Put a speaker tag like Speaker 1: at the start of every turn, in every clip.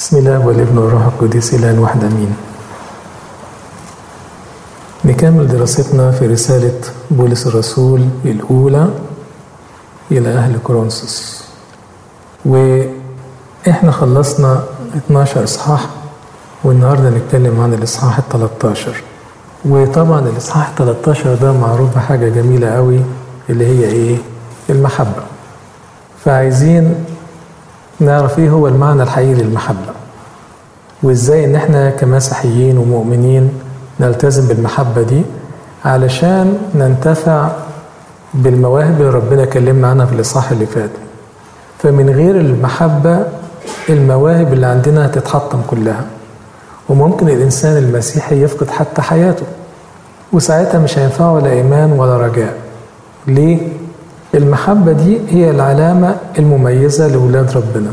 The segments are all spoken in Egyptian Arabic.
Speaker 1: بسم الله والابن والروح القدس الان واحد امين نكمل دراستنا في رسالة بولس الرسول الأولى إلى أهل كورنثوس وإحنا خلصنا 12 إصحاح والنهاردة نتكلم عن الإصحاح ال 13 وطبعا الإصحاح ال 13 ده معروف بحاجة جميلة قوي اللي هي إيه؟ المحبة فعايزين نعرف إيه هو المعنى الحقيقي للمحبة وإزاي إن إحنا كمسيحيين ومؤمنين نلتزم بالمحبة دي علشان ننتفع بالمواهب اللي ربنا كلمنا عنها في الإصحاح اللي فات فمن غير المحبة المواهب اللي عندنا هتتحطم كلها وممكن الإنسان المسيحي يفقد حتى حياته وساعتها مش هينفعه ولا إيمان ولا رجاء ليه؟ المحبة دي هي العلامة المميزة لولاد ربنا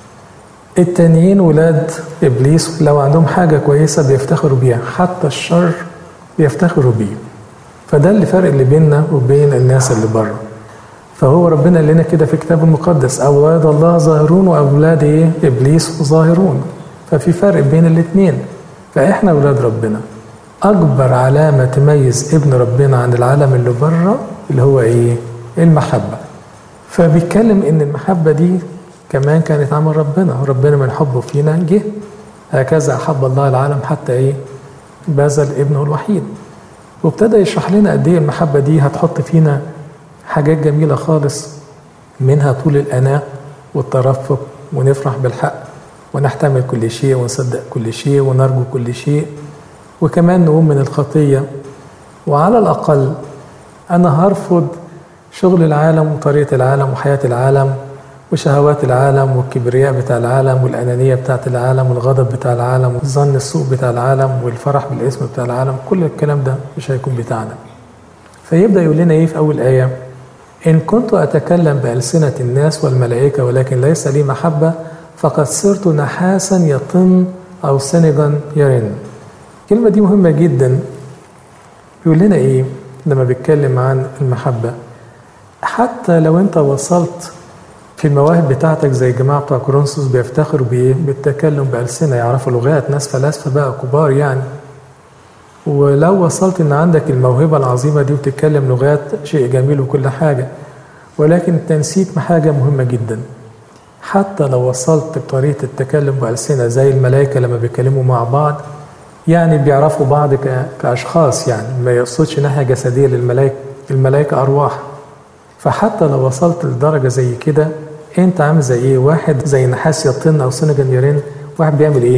Speaker 1: التانيين ولاد ابليس لو عندهم حاجه كويسه بيفتخروا بيها حتى الشر بيفتخروا بيه فده اللي فرق اللي بيننا وبين الناس اللي بره فهو ربنا قال لنا كده في الكتاب المقدس اولاد الله ظاهرون واولاد ايه ابليس ظاهرون ففي فرق بين الاثنين فاحنا اولاد ربنا اكبر علامه تميز ابن ربنا عن العالم اللي بره اللي هو ايه المحبه فبيتكلم ان المحبه دي كمان كانت عمل ربنا ربنا من حبه فينا جه هكذا أحب الله العالم حتى إيه بذل ابنه الوحيد وابتدى يشرح لنا قد إيه المحبة دي هتحط فينا حاجات جميلة خالص منها طول الأناة والترفق ونفرح بالحق ونحتمل كل شيء ونصدق كل شيء ونرجو كل شيء وكمان نقوم من الخطية وعلى الأقل أنا هرفض شغل العالم وطريقة العالم وحياة العالم وشهوات العالم والكبرياء بتاع العالم والأنانية بتاعت العالم والغضب بتاع العالم والظن السوء بتاع العالم والفرح بالاسم بتاع العالم كل الكلام ده مش هيكون بتاعنا فيبدأ يقول لنا إيه في أول آية إن كنت أتكلم بألسنة الناس والملائكة ولكن ليس لي محبة فقد صرت نحاسا يطن أو سنجا يرن الكلمة دي مهمة جدا يقول لنا إيه لما بيتكلم عن المحبة حتى لو أنت وصلت في المواهب بتاعتك زي الجماعة بتوع كورنثوس بيفتخروا بإيه؟ بالتكلم بألسنة يعرفوا لغات ناس فلاسفة بقى كبار يعني ولو وصلت إن عندك الموهبة العظيمة دي وتتكلم لغات شيء جميل وكل حاجة ولكن أنت نسيت حاجة مهمة جدا حتى لو وصلت بطريقة التكلم بألسنة زي الملائكة لما بيتكلموا مع بعض يعني بيعرفوا بعض كأشخاص يعني ما يقصدش ناحية جسدية للملائكة الملائكة أرواح فحتى لو وصلت لدرجة زي كده انت عامل زي ايه واحد زي نحاس يطن او سنجن يرن واحد بيعمل ايه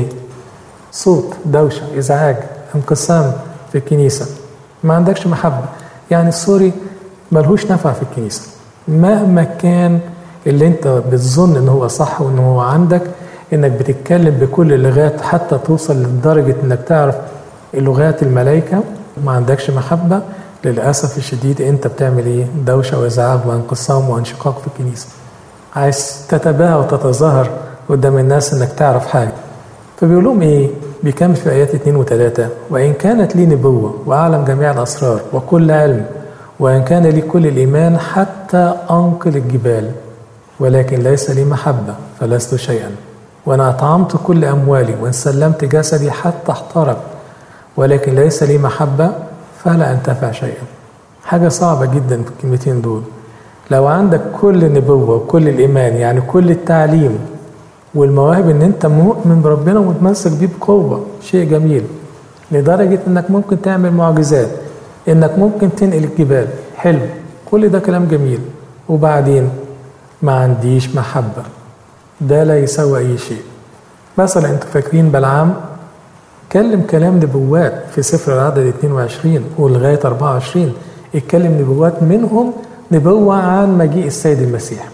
Speaker 1: صوت دوشة ازعاج انقسام في الكنيسة ما عندكش محبة يعني السوري ملهوش نفع في الكنيسة مهما كان اللي انت بتظن ان هو صح وان هو عندك انك بتتكلم بكل اللغات حتى توصل لدرجة انك تعرف لغات الملائكة ما عندكش محبة للأسف الشديد أنت بتعمل إيه؟ دوشة وإزعاج وانقسام وانشقاق في الكنيسة. عايز تتباهى وتتظاهر قدام الناس إنك تعرف حاجة. فبيقول لهم إيه؟ بيكمل في آيات اتنين وتلاتة وإن كانت لي نبوة وأعلم جميع الأسرار وكل علم وإن كان لي كل الإيمان حتى أنقل الجبال ولكن ليس لي محبة فلست شيئا وأنا أطعمت كل أموالي وإن سلمت جسدي حتى احترق ولكن ليس لي محبة فلا أنتفع شيئا حاجة صعبة جدا في الكلمتين دول لو عندك كل نبوة وكل الإيمان يعني كل التعليم والمواهب إن أنت مؤمن بربنا ومتمسك بيه بقوة شيء جميل لدرجة إنك ممكن تعمل معجزات إنك ممكن تنقل الجبال حلو كل ده كلام جميل وبعدين ما عنديش محبة ده لا يسوي أي شيء مثلا أنتوا فاكرين بلعام اتكلم كلام نبوات في سفر العدد 22 ولغايه 24 اتكلم نبوات منهم نبوة عن مجيء السيد المسيح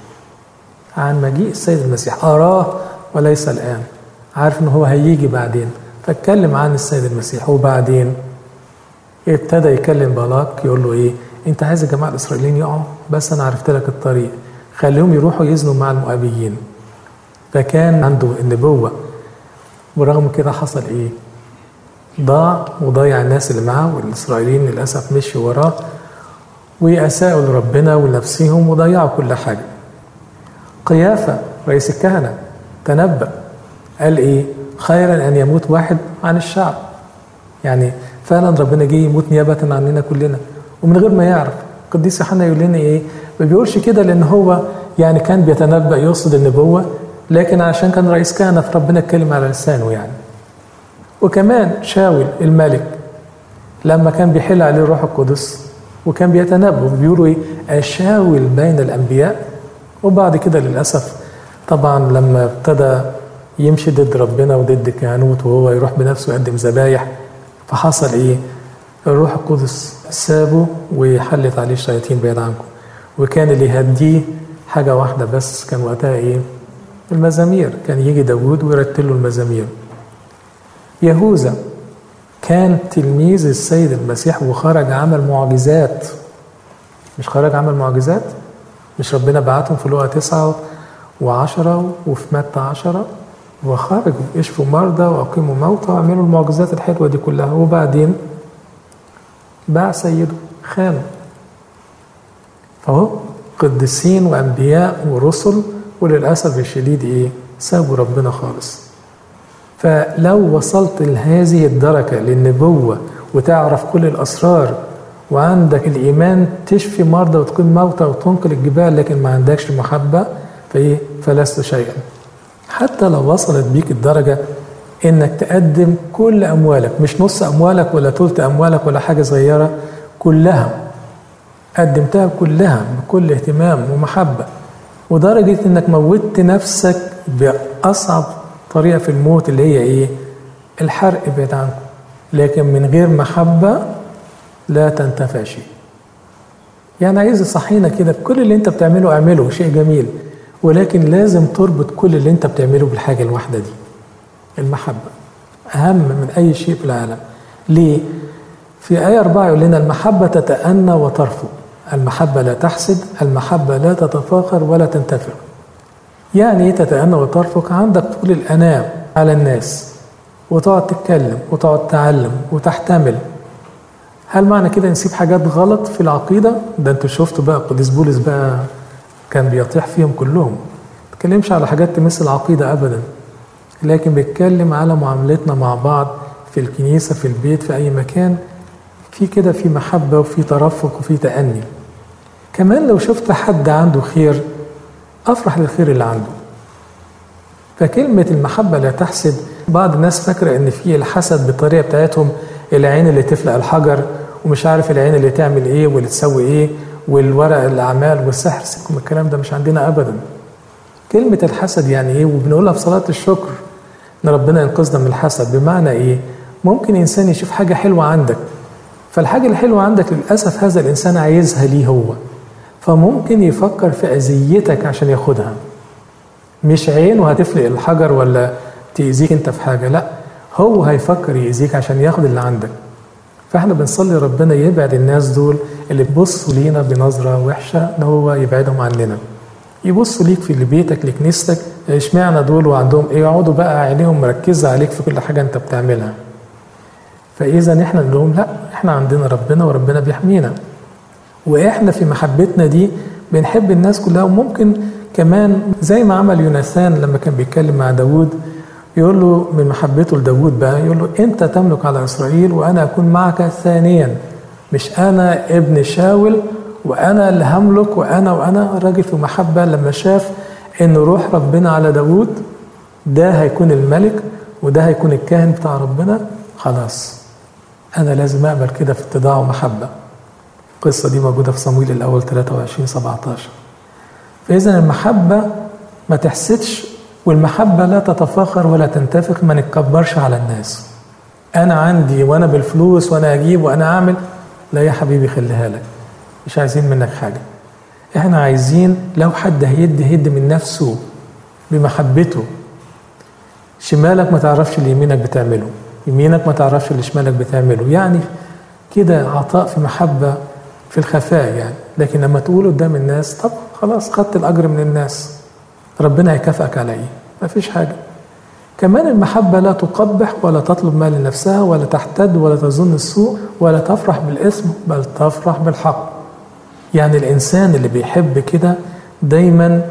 Speaker 1: عن مجيء السيد المسيح أراه وليس الآن عارف إن هو هيجي بعدين فاتكلم عن السيد المسيح وبعدين ابتدى يكلم بلاق يقول له إيه أنت عايز الجماعة الإسرائيليين يقعوا بس أنا عرفت لك الطريق خليهم يروحوا يزنوا مع المؤابيين فكان عنده النبوة ورغم كده حصل إيه ضاع وضيع الناس اللي معاه والإسرائيليين للأسف مشوا وراه وأساءوا لربنا ولنفسهم وضيعوا كل حاجة قيافة رئيس الكهنة تنبأ قال ايه خيرا ان يموت واحد عن الشعب يعني فعلا ربنا جه يموت نيابه عننا كلنا ومن غير ما يعرف القديس يوحنا يقول لنا ايه ما بيقولش كده لان هو يعني كان بيتنبأ يقصد النبوه لكن عشان كان رئيس كهنه فربنا اتكلم على لسانه يعني وكمان شاول الملك لما كان بيحل عليه الروح القدس وكان بيتنبأ بيقولوا ايه اشاول بين الانبياء وبعد كده للاسف طبعا لما ابتدى يمشي ضد ربنا وضد الكهنوت وهو يروح بنفسه يقدم ذبايح فحصل ايه الروح القدس سابه وحلت عليه الشياطين بعيد عنكم وكان اللي يهديه حاجة واحدة بس كان وقتها ايه المزامير كان يجي داود ويرتل له المزامير يهوذا كان تلميذ السيد المسيح وخرج عمل معجزات مش خرج عمل معجزات مش ربنا بعتهم في لغة تسعة وعشرة وفي متى عشرة وخرجوا اشفوا مرضى واقيموا موتى وعملوا المعجزات الحلوة دي كلها وبعدين باع سيده خانه فهو قديسين وانبياء ورسل وللاسف الشديد ايه سابوا ربنا خالص فلو وصلت لهذه الدرجة للنبوة وتعرف كل الأسرار وعندك الإيمان تشفي مرضى وتكون موتى وتنقل الجبال لكن ما عندكش محبة فإيه فلست شيئا حتى لو وصلت بيك الدرجة إنك تقدم كل أموالك مش نص أموالك ولا تلت أموالك ولا حاجة صغيرة كلها قدمتها كلها بكل اهتمام ومحبة ودرجة إنك موتت نفسك بأصعب طريقة في الموت اللي هي إيه؟ الحرق بعيد عنكم لكن من غير محبة لا تنتفع شيء يعني عايز يصحينا كده بكل اللي انت بتعمله اعمله شيء جميل ولكن لازم تربط كل اللي انت بتعمله بالحاجة الواحدة دي المحبة أهم من أي شيء في العالم ليه؟ في آية أربعة يقول لنا المحبة تتأنى وترفض المحبة لا تحسد المحبة لا تتفاخر ولا تنتفع يعني ايه تتأنى وترفق عندك طول الأنام على الناس وتقعد تتكلم وتقعد تعلم وتحتمل هل معنى كده نسيب حاجات غلط في العقيدة ده انتوا شفتوا بقى قديس بولس بقى كان بيطيح فيهم كلهم ما تكلمش على حاجات تمس العقيدة أبدا لكن بيتكلم على معاملتنا مع بعض في الكنيسة في البيت في أي مكان في كده في محبة وفي ترفق وفي تأني كمان لو شفت حد عنده خير أفرح للخير اللي عنده فكلمة المحبة لا تحسد بعض الناس فاكرة إن في الحسد بالطريقة بتاعتهم العين اللي تفلق الحجر ومش عارف العين اللي تعمل إيه واللي تسوي إيه والورق الأعمال والسحر سيبكم الكلام ده مش عندنا أبدا كلمة الحسد يعني إيه وبنقولها في صلاة الشكر إن ربنا ينقذنا من الحسد بمعنى إيه ممكن إنسان يشوف حاجة حلوة عندك فالحاجة الحلوة عندك للأسف هذا الإنسان عايزها ليه هو فممكن يفكر في أذيتك عشان ياخدها مش عينه هتفلق الحجر ولا تأذيك أنت في حاجة لا هو هيفكر يأذيك عشان ياخد اللي عندك فاحنا بنصلي ربنا يبعد الناس دول اللي بيبصوا لينا بنظرة وحشة ان هو يبعدهم عننا يبصوا ليك في بيتك لكنيستك اشمعنى دول وعندهم ايه يقعدوا بقى عينيهم مركزة عليك في كل حاجة انت بتعملها فاذا احنا نقول لهم لا احنا عندنا ربنا وربنا بيحمينا واحنا في محبتنا دي بنحب الناس كلها وممكن كمان زي ما عمل يوناثان لما كان بيتكلم مع داوود يقول له من محبته لداوود بقى يقول له انت تملك على اسرائيل وانا اكون معك ثانيا مش انا ابن شاول وانا اللي هملك وانا وانا الراجل في محبه لما شاف ان روح ربنا على داوود ده هيكون الملك وده هيكون الكاهن بتاع ربنا خلاص انا لازم اقبل كده في اتضاع ومحبه القصه دي موجوده في صمويل الاول 23 17 فاذا المحبه ما تحسدش والمحبة لا تتفاخر ولا تنتفخ ما نتكبرش على الناس أنا عندي وأنا بالفلوس وأنا أجيب وأنا أعمل لا يا حبيبي خليها لك مش عايزين منك حاجة إحنا عايزين لو حد هيدي هيدي من نفسه بمحبته شمالك ما تعرفش اللي يمينك بتعمله يمينك ما تعرفش اللي شمالك بتعمله يعني كده عطاء في محبة في الخفاء يعني لكن لما تقول قدام الناس طب خلاص خدت الأجر من الناس ربنا هيكافئك على ايه؟ ما فيش حاجة. كمان المحبة لا تقبح ولا تطلب ما لنفسها ولا تحتد ولا تظن السوء ولا تفرح بالاسم بل تفرح بالحق. يعني الإنسان اللي بيحب كده دايما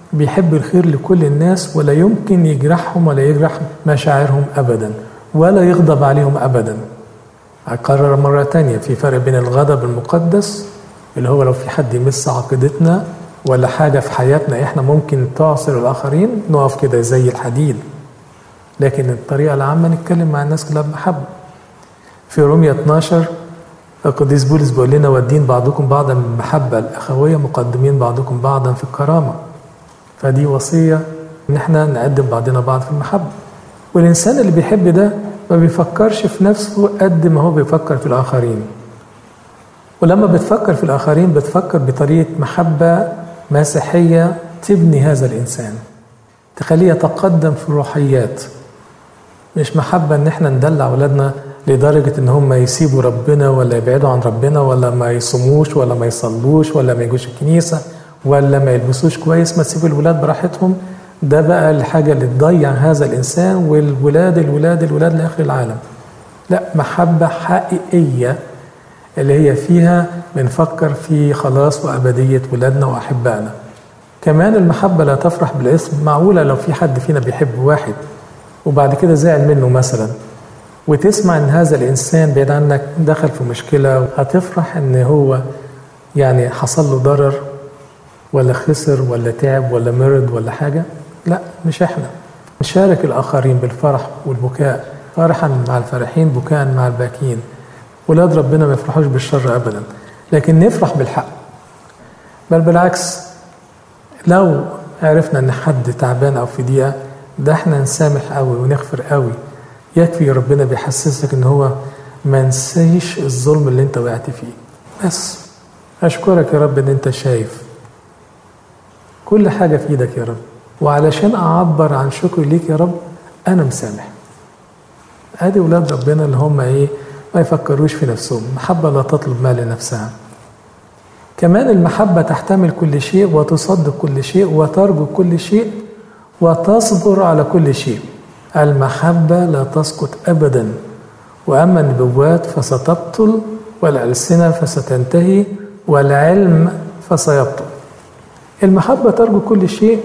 Speaker 1: بيحب الخير لكل الناس ولا يمكن يجرحهم ولا يجرح مشاعرهم أبدا ولا يغضب عليهم أبدا أكرر مرة تانية في فرق بين الغضب المقدس اللي هو لو في حد يمس عقيدتنا ولا حاجة في حياتنا إحنا ممكن تعصر الآخرين نقف كده زي الحديد لكن الطريقة العامة نتكلم مع الناس كلها بمحبة في رومية 12 القديس بولس بيقول لنا ودين بعضكم بعضا بالمحبة الأخوية مقدمين بعضكم بعضا في الكرامة فدي وصية إن إحنا نقدم بعضنا بعض في المحبة والإنسان اللي بيحب ده ما بيفكرش في نفسه قد ما هو بيفكر في الآخرين ولما بتفكر في الآخرين بتفكر بطريقة محبة مسيحية تبني هذا الإنسان تخليه يتقدم في الروحيات مش محبة إن إحنا ندلع أولادنا لدرجة إن هم يسيبوا ربنا ولا يبعدوا عن ربنا ولا ما يصوموش ولا ما يصلوش ولا ما يجوش الكنيسة ولا ما يلبسوش كويس ما تسيبوا الولاد براحتهم ده بقى الحاجة اللي تضيع هذا الإنسان والولاد الولاد الولاد لآخر العالم لا محبة حقيقية اللي هي فيها بنفكر في خلاص وأبدية ولادنا وأحبائنا كمان المحبة لا تفرح بالاسم معقولة لو في حد فينا بيحب واحد وبعد كده زعل منه مثلا وتسمع ان هذا الانسان بعيد عنك دخل في مشكله هتفرح ان هو يعني حصل له ضرر ولا خسر ولا تعب ولا مرض ولا حاجه لا مش احنا نشارك الاخرين بالفرح والبكاء فرحا مع الفرحين بكاء مع الباكين ولاد ربنا ما يفرحوش بالشر ابدا لكن نفرح بالحق بل بالعكس لو عرفنا ان حد تعبان او في ضيقه ده احنا نسامح قوي ونغفر قوي يكفي ربنا بيحسسك ان هو ما نسيش الظلم اللي انت وقعت فيه بس اشكرك يا رب ان انت شايف كل حاجه في ايدك يا رب وعلشان اعبر عن شكري ليك يا رب انا مسامح ادي ولاد ربنا اللي هم ايه ما يفكروش في نفسهم محبه لا تطلب ما لنفسها كمان المحبه تحتمل كل شيء وتصدق كل شيء وترجو كل شيء وتصبر على كل شيء المحبة لا تسقط أبدا وأما النبوات فستبطل والألسنة فستنتهي والعلم فسيبطل المحبة ترجو كل شيء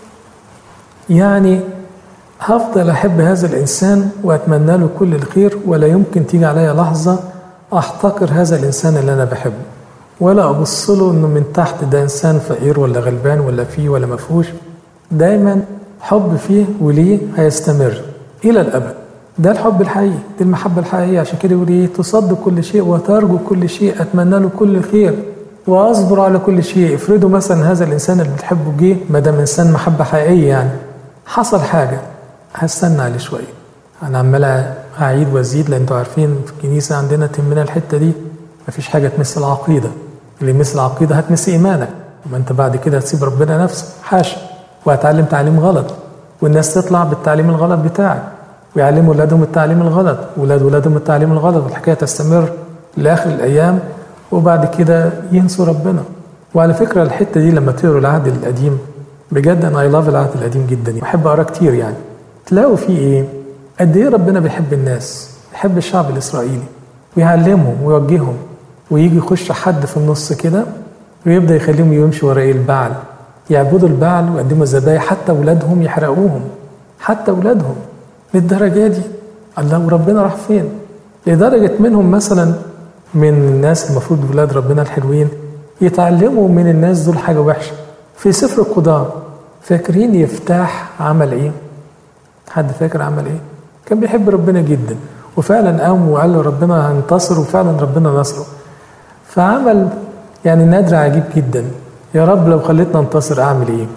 Speaker 1: يعني هفضل أحب هذا الإنسان وأتمنى له كل الخير ولا يمكن تيجي عليا لحظة أحتقر هذا الإنسان اللي أنا بحبه ولا أبص له إنه من تحت ده إنسان فقير ولا غلبان ولا فيه ولا مفهوش دايما حب فيه وليه هيستمر الى الابد ده الحب الحقيقي دي المحبه الحقيقيه عشان كده يقول ايه تصدق كل شيء وترجو كل شيء اتمنى له كل الخير واصبر على كل شيء افرضوا مثلا هذا الانسان اللي بتحبه جه ما دام انسان محبه حقيقيه يعني حصل حاجه هستنى عليه شويه انا عمال اعيد وازيد لان انتوا عارفين في الكنيسه عندنا تهمنا الحته دي مفيش حاجه تمس العقيده اللي يمس العقيده هتمس ايمانك ما انت بعد كده هتسيب ربنا نفسك حاشا وهتعلم تعليم غلط والناس تطلع بالتعليم الغلط بتاعك ويعلموا ولادهم التعليم الغلط ولاد ولادهم التعليم الغلط والحكايه تستمر لاخر الايام وبعد كده ينسوا ربنا وعلى فكره الحته دي لما تقروا العهد القديم بجد انا اي لاف العهد القديم جدا بحب اقرا كتير يعني تلاقوا فيه ايه قد ايه ربنا بيحب الناس بيحب الشعب الاسرائيلي ويعلمهم ويوجههم ويجي يخش حد في النص كده ويبدا يخليهم يمشوا ورا البعل يعبدوا البعل ويقدموا الذبايح حتى اولادهم يحرقوهم حتى اولادهم للدرجه دي الله وربنا راح فين لدرجه منهم مثلا من الناس المفروض ولاد ربنا الحلوين يتعلموا من الناس دول حاجه وحشه في سفر القضاء فاكرين يفتح عمل ايه حد فاكر عمل ايه كان بيحب ربنا جدا وفعلا قام وقال له ربنا هنتصر وفعلا ربنا نصره فعمل يعني نادر عجيب جدا يا رب لو خليتنا ننتصر اعمل ايه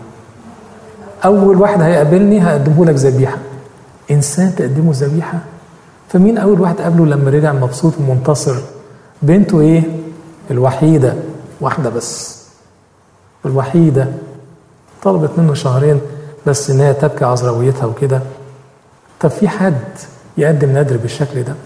Speaker 1: اول واحد هيقابلني هقدمه لك ذبيحه انسان تقدمه ذبيحه فمين اول واحد قابله لما رجع مبسوط ومنتصر بنته ايه الوحيده واحده بس الوحيده طلبت منه شهرين بس ان هي تبكي عذراويتها وكده طب في حد يقدم نادر بالشكل ده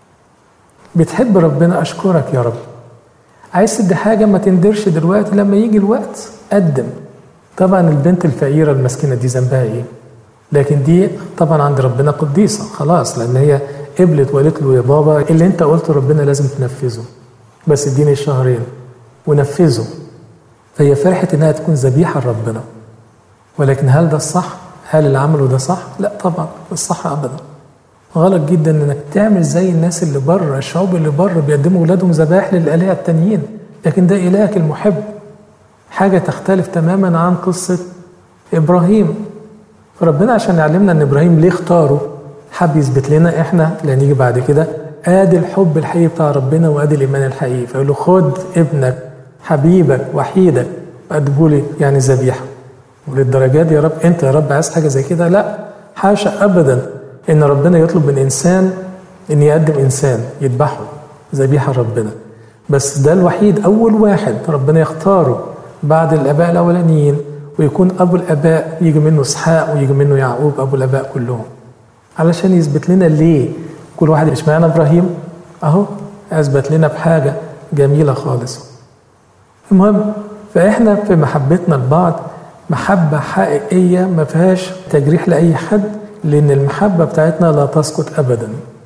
Speaker 1: بتحب ربنا اشكرك يا رب عايز تدي حاجه ما تندرش دلوقتي لما يجي الوقت قدم طبعا البنت الفقيره المسكينه دي ذنبها ايه لكن دي طبعا عند ربنا قديسه خلاص لان هي قبلت وقالت له يا بابا اللي انت قلته ربنا لازم تنفذه بس اديني الشهرين ونفذه فهي فرحت انها تكون ذبيحه لربنا ولكن هل ده الصح؟ هل اللي عمله ده صح؟ لا طبعا مش صح ابدا غلط جدا انك تعمل زي الناس اللي بره الشعوب اللي بره بيقدموا اولادهم ذبائح للالهه التانيين لكن ده الهك المحب حاجه تختلف تماما عن قصه ابراهيم فربنا عشان يعلمنا ان ابراهيم ليه اختاره حب يثبت لنا احنا اللي هنيجي بعد كده ادي الحب الحقيقي بتاع ربنا وادي الايمان الحقيقي فيقول له خد ابنك حبيبك وحيدك قدمه لي يعني ذبيحه وللدرجات دي يا رب انت يا رب عايز حاجه زي كده لا حاشا ابدا ان ربنا يطلب من انسان ان يقدم انسان يذبحه ذبيحه ربنا بس ده الوحيد اول واحد ربنا يختاره بعد الاباء الاولانيين ويكون ابو الاباء يجي منه اسحاق ويجي منه يعقوب ابو الاباء كلهم علشان يثبت لنا ليه كل واحد اشمعنى ابراهيم اهو اثبت لنا بحاجه جميله خالص المهم فاحنا في محبتنا لبعض محبه حقيقيه ما فيهاش تجريح لاي حد لان المحبه بتاعتنا لا تسقط ابدا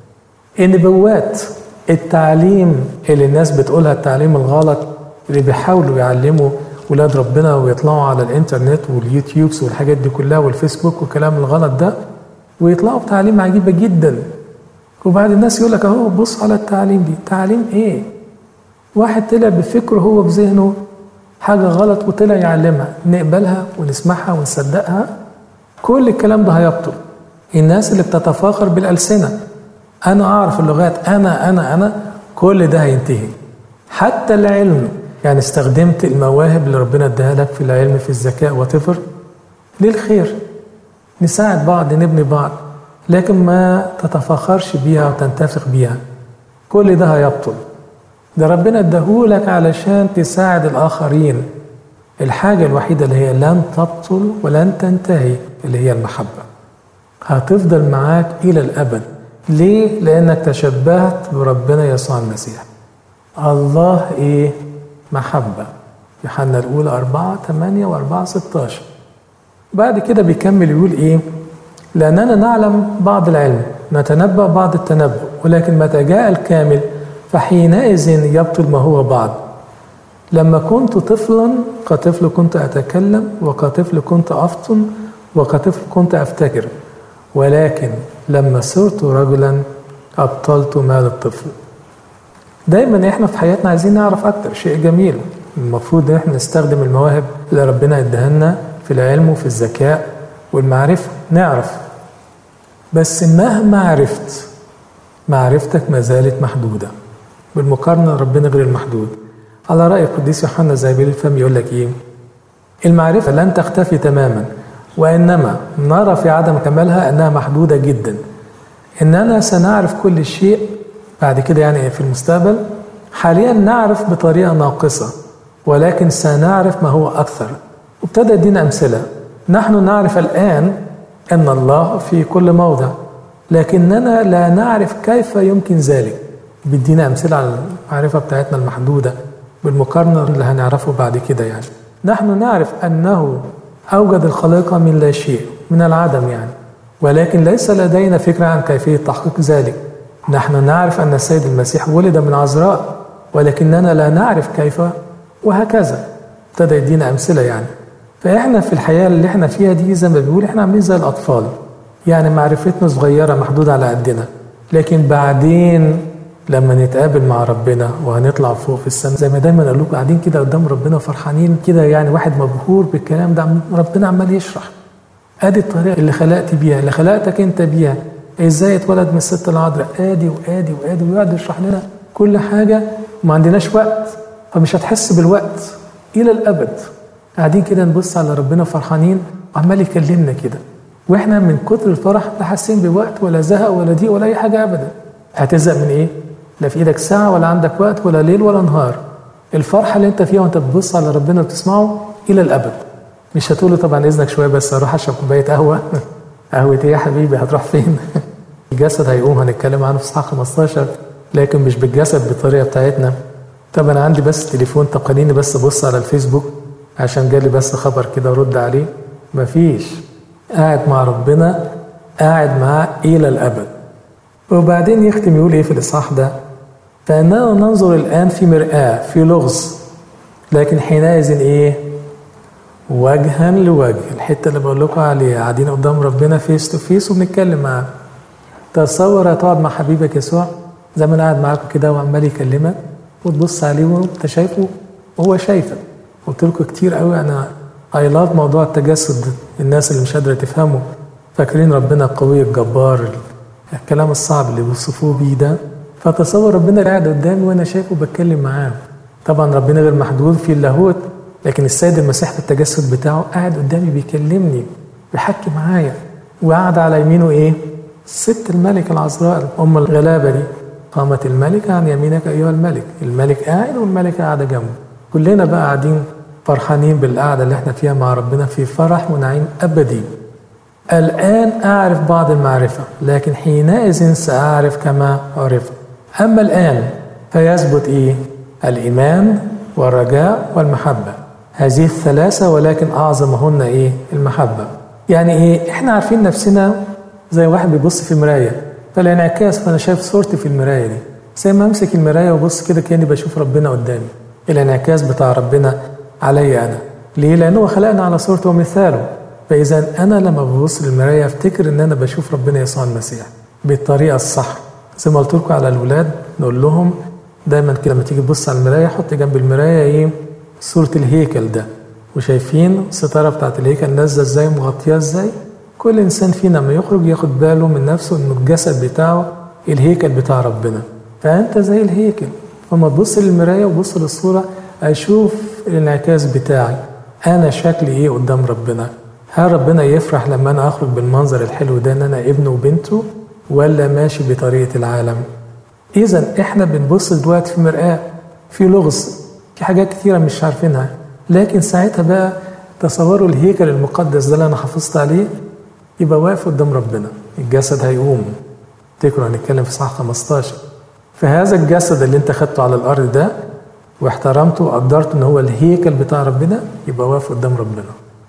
Speaker 1: النبوات التعليم اللي الناس بتقولها التعليم الغلط اللي بيحاولوا يعلموا ولاد ربنا ويطلعوا على الانترنت واليوتيوبس والحاجات دي كلها والفيسبوك والكلام الغلط ده ويطلعوا بتعليم عجيبه جدا وبعد الناس يقول لك اهو بص على التعليم دي تعليم ايه واحد طلع بفكره هو بذهنه حاجة غلط وطلع يعلمها نقبلها ونسمعها ونصدقها كل الكلام ده هيبطل الناس اللي بتتفاخر بالألسنة أنا أعرف اللغات أنا أنا أنا كل ده هينتهي حتى العلم يعني استخدمت المواهب اللي ربنا اداها لك في العلم في الذكاء وتفر للخير نساعد بعض نبني بعض لكن ما تتفاخرش بيها وتنتفخ بيها كل ده هيبطل ده ربنا اداهولك علشان تساعد الآخرين الحاجة الوحيدة اللي هي لن تبطل ولن تنتهي اللي هي المحبة هتفضل معاك إلى الأبد ليه؟ لأنك تشبهت بربنا يسوع المسيح الله إيه؟ محبة يوحنا الأولى أربعة ثمانية وأربعة ستاشر بعد كده بيكمل يقول إيه؟ لأننا نعلم بعض العلم نتنبأ بعض التنبؤ ولكن متى جاء الكامل فحينئذ يبطل ما هو بعض لما كنت طفلا كطفل كنت أتكلم وكطفل كنت أفطن وكطفل كنت أفتكر ولكن لما صرت رجلا أبطلت مال الطفل دايما احنا في حياتنا عايزين نعرف أكتر شيء جميل المفروض ان احنا نستخدم المواهب اللي ربنا اداها لنا في العلم وفي الذكاء والمعرفة نعرف بس مهما عرفت معرفتك ما زالت محدودة بالمقارنة ربنا غير المحدود على رأي القديس يوحنا زابيل الفم يقول لك إيه المعرفة لن تختفي تماما وإنما نرى في عدم كمالها أنها محدودة جدا إننا سنعرف كل شيء بعد كده يعني في المستقبل حاليا نعرف بطريقة ناقصة ولكن سنعرف ما هو أكثر وابتدى يدينا أمثلة نحن نعرف الآن أن الله في كل موضع لكننا لا نعرف كيف يمكن ذلك بيدينا أمثلة على المعرفة بتاعتنا المحدودة بالمقارنة اللي هنعرفه بعد كده يعني نحن نعرف أنه أوجد الخليقة من لا شيء من العدم يعني ولكن ليس لدينا فكرة عن كيفية تحقيق ذلك نحن نعرف أن السيد المسيح ولد من عذراء ولكننا لا نعرف كيف وهكذا ابتدى يدينا أمثلة يعني فإحنا في الحياة اللي إحنا فيها دي زي ما بيقول إحنا عاملين زي الأطفال يعني معرفتنا صغيرة محدودة على قدنا لكن بعدين لما نتقابل مع ربنا وهنطلع فوق في السماء زي ما دايما اقول لكم قاعدين كده قدام ربنا فرحانين كده يعني واحد مبهور بالكلام ده ربنا عمال يشرح ادي الطريقه اللي خلقت بيها اللي خلقتك انت بيها ازاي اتولد من الست العذراء ادي وادي وادي ويقعد يشرح لنا كل حاجه وما عندناش وقت فمش هتحس بالوقت الى الابد قاعدين كده نبص على ربنا فرحانين وعمال يكلمنا كده واحنا من كتر الفرح لا حاسين بوقت ولا زهق ولا ضيق ولا اي حاجه ابدا هتزهق من ايه؟ لا في ايدك ساعه ولا عندك وقت ولا ليل ولا نهار الفرحه اللي انت فيها وانت بتبص على ربنا وتسمعه الى الابد مش هتقول له طبعا اذنك شويه بس اروح اشرب كوبايه قهوه قهوه ايه يا حبيبي هتروح فين؟ الجسد هيقوم هنتكلم عنه في صحاح 15 لكن مش بالجسد بالطريقه بتاعتنا طب انا عندي بس تليفون طب خليني بس ابص على الفيسبوك عشان جالي بس خبر كده ارد عليه مفيش قاعد مع ربنا قاعد معاه الى الابد وبعدين يختم يقول ايه في الاصحاح ده فاننا ننظر الان في مرآة في لغز لكن حينئذ ايه وجها لوجه الحته اللي بقول لكم عليها قاعدين قدام ربنا فيس تو فيس وبنتكلم معاه تصور هتقعد مع حبيبك يسوع زي ما انا قاعد معاكم كده وعمال يكلمك وتبص عليه وانت شايفه وهو شايفك قلت لكم كتير قوي انا اي لاف موضوع التجسد الناس اللي مش قادره تفهمه فاكرين ربنا القوي الجبار الكلام الصعب اللي بيوصفوه بيه ده فتصور ربنا قاعد قدامي وانا شايفه بتكلم معاه طبعا ربنا غير محدود في اللاهوت لكن السيد المسيح في التجسد بتاعه قاعد قدامي بيكلمني بيحكي معايا وقعد على يمينه ايه؟ ست الملك العذراء ام الغلابه دي قامت الملكه عن يمينك ايها الملك الملك قاعد والملكه قاعده جنبه كلنا بقى قاعدين فرحانين بالقعده اللي احنا فيها مع ربنا في فرح ونعيم ابدي الان اعرف بعض المعرفه لكن حينئذ ساعرف كما عرفت اما الان فيثبت ايه الايمان والرجاء والمحبه هذه الثلاثه ولكن اعظمهن ايه المحبه يعني ايه احنا عارفين نفسنا زي واحد بيبص في مرايه فالانعكاس فانا شايف صورتي في المرايه دي زي ما امسك المرايه وابص كده كاني بشوف ربنا قدامي الانعكاس بتاع ربنا عليا انا ليه لانه خلقنا على صورته ومثاله فاذا انا لما ببص للمرايه افتكر ان انا بشوف ربنا يسوع المسيح بالطريقه الصح زي ما قلت لكم على الاولاد نقول لهم دايما كده لما تيجي تبص على المرايه حط جنب المرايه ايه صوره الهيكل ده وشايفين الستاره بتاعت الهيكل نازله ازاي مغطياه ازاي كل انسان فينا لما يخرج ياخد باله من نفسه انه الجسد بتاعه الهيكل بتاع ربنا فانت زي الهيكل فما تبص للمرايه وبص للصوره اشوف الانعكاس بتاعي انا شكلي ايه قدام ربنا هل ربنا يفرح لما انا اخرج بالمنظر الحلو ده ان انا ابنه وبنته ولا ماشي بطريقه العالم اذا احنا بنبص دلوقتي في مرآة في لغز في حاجات كتيره مش عارفينها لكن ساعتها بقى تصوروا الهيكل المقدس ده اللي انا حافظت عليه يبقى واقف قدام ربنا الجسد هيقوم تفتكروا هنتكلم في صح 15 فهذا الجسد اللي انت خدته على الارض ده واحترمته وقدرته ان هو الهيكل بتاع ربنا يبقى واقف قدام ربنا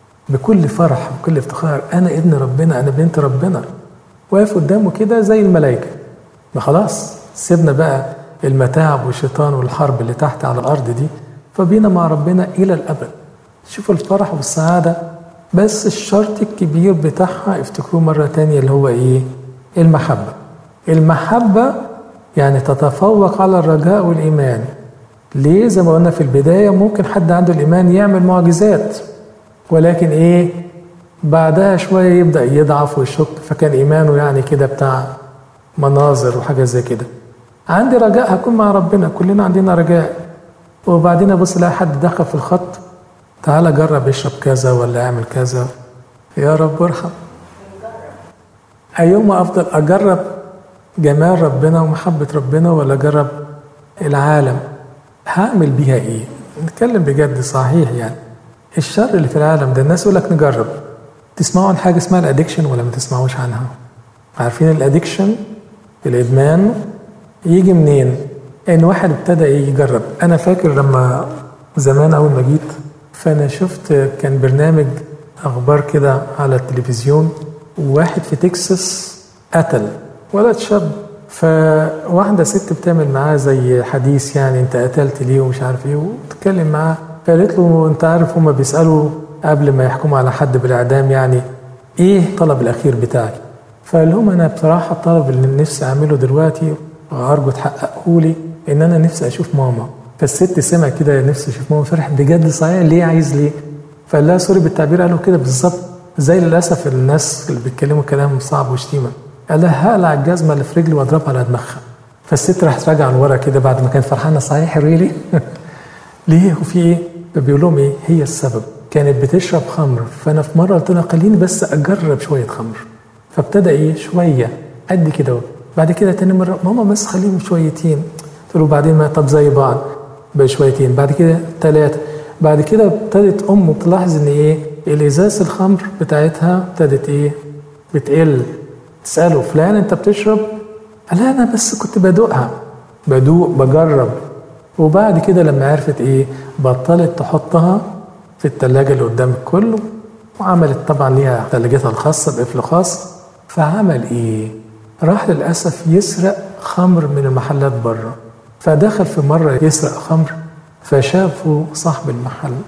Speaker 1: بكل فرح وكل افتخار انا ابن ربنا انا بنت ربنا واقف قدامه كده زي الملائكه ما خلاص سيبنا بقى المتاعب والشيطان والحرب اللي تحت على الارض دي فبينا مع ربنا الى الابد شوفوا الفرح والسعاده بس الشرط الكبير بتاعها افتكروه مرة تانية اللي هو ايه المحبة المحبة يعني تتفوق على الرجاء والإيمان ليه زي ما قلنا في البداية ممكن حد عنده الإيمان يعمل معجزات ولكن ايه بعدها شوية يبدأ يضعف ويشك فكان إيمانه يعني كده بتاع مناظر وحاجة زي كده عندي رجاء هكون مع ربنا كلنا عندنا رجاء وبعدين ابص الاقي حد دخل في الخط تعالى جرب اشرب كذا ولا اعمل كذا يا رب ارحم أيوم أفضل أجرب جمال ربنا ومحبة ربنا ولا أجرب العالم هعمل بيها إيه نتكلم بجد صحيح يعني الشر اللي في العالم ده الناس يقول لك نجرب تسمعوا عن حاجة اسمها الأدكشن ولا ما تسمعوش عنها عارفين الأدكشن الإدمان يجي منين ان واحد ابتدى يجرب انا فاكر لما زمان اول ما جيت فانا شفت كان برنامج اخبار كده على التلفزيون وواحد في تكساس قتل ولد شاب فواحده ست بتعمل معاه زي حديث يعني انت قتلت ليه ومش عارف ايه وتتكلم معاه فقالت له انت عارف هما بيسالوا قبل ما يحكموا على حد بالاعدام يعني ايه الطلب الاخير بتاعك فقال لهم انا بصراحه الطلب اللي نفسي اعمله دلوقتي وارجو تحققه لي ان انا نفسي اشوف ماما فالست سمع كده نفسي اشوف ماما فرح بجد صحيح ليه عايز ليه فقال لها سوري بالتعبير قالوا كده بالظبط زي للاسف الناس اللي بيتكلموا كلام صعب وشتيمه قال لها هقلع الجزمه اللي في رجلي واضربها على دماغها فالست راحت راجعه لورا كده بعد ما كانت فرحانه صحيح ريلي ليه وفي ايه فبيقول لهم ايه هي السبب كانت بتشرب خمر فانا في مره قلت لها خليني بس اجرب شويه خمر فابتدى ايه شويه قد كده بعد كده تاني مرة ماما بس خليهم شويتين قلت له بعدين ما طب زي بعض بقى شويتين بعد كده ثلاثة بعد كده ابتدت أمه تلاحظ إن إيه الإزاز الخمر بتاعتها ابتدت إيه بتقل تسأله فلان أنت بتشرب؟ قال أنا بس كنت بدوقها بدوق بجرب وبعد كده لما عرفت إيه بطلت تحطها في التلاجة اللي قدام الكل وعملت طبعا ليها تلاجتها الخاصة بقفل خاص فعمل إيه؟ راح للأسف يسرق خمر من المحلات بره فدخل في مرة يسرق خمر فشافه صاحب المحل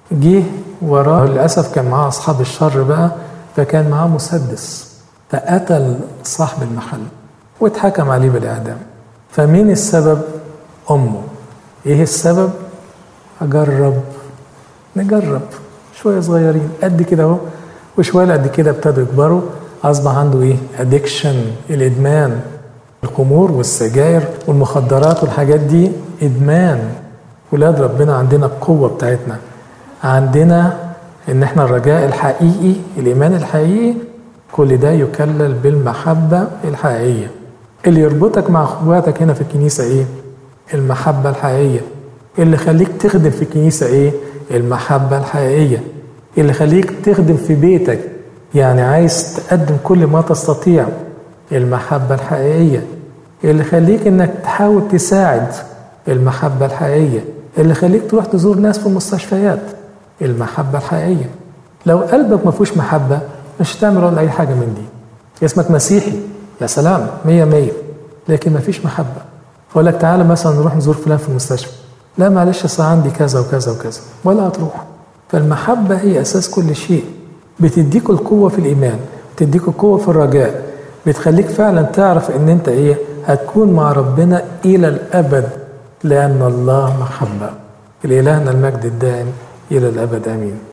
Speaker 1: جه وراه للأسف كان معاه أصحاب الشر بقى فكان معاه مسدس فقتل صاحب المحل واتحكم عليه بالإعدام فمين السبب؟ أمه إيه السبب؟ أجرب نجرب شوية صغيرين قد كده أهو وشوية قد كده ابتدوا يكبروا أصبح عنده إيه؟ أدكشن الإدمان الخمور والسجاير والمخدرات والحاجات دي إدمان ولاد ربنا عندنا القوة بتاعتنا عندنا ان احنا الرجاء الحقيقي الايمان الحقيقي كل ده يكلل بالمحبة الحقيقية اللي يربطك مع اخواتك هنا في الكنيسة ايه المحبة الحقيقية اللي يخليك تخدم في الكنيسة ايه المحبة الحقيقية اللي يخليك تخدم في بيتك يعني عايز تقدم كل ما تستطيع المحبة الحقيقية اللي يخليك انك تحاول تساعد المحبة الحقيقية اللي يخليك تروح تزور ناس في المستشفيات المحبة الحقيقية لو قلبك ما فيهوش محبة مش هتعمل ولا أي حاجة من دي اسمك مسيحي يا سلام مية مية لكن ما فيش محبة أقول لك تعالى مثلا نروح نزور فلان في المستشفى لا معلش أصل عندي كذا وكذا وكذا ولا هتروح فالمحبة هي أساس كل شيء بتديك القوة في الإيمان بتديك القوة في الرجاء بتخليك فعلا تعرف إن أنت إيه هتكون مع ربنا إلى الأبد لأن الله محبة لإلهنا المجد الدائم إلى الأبد آمين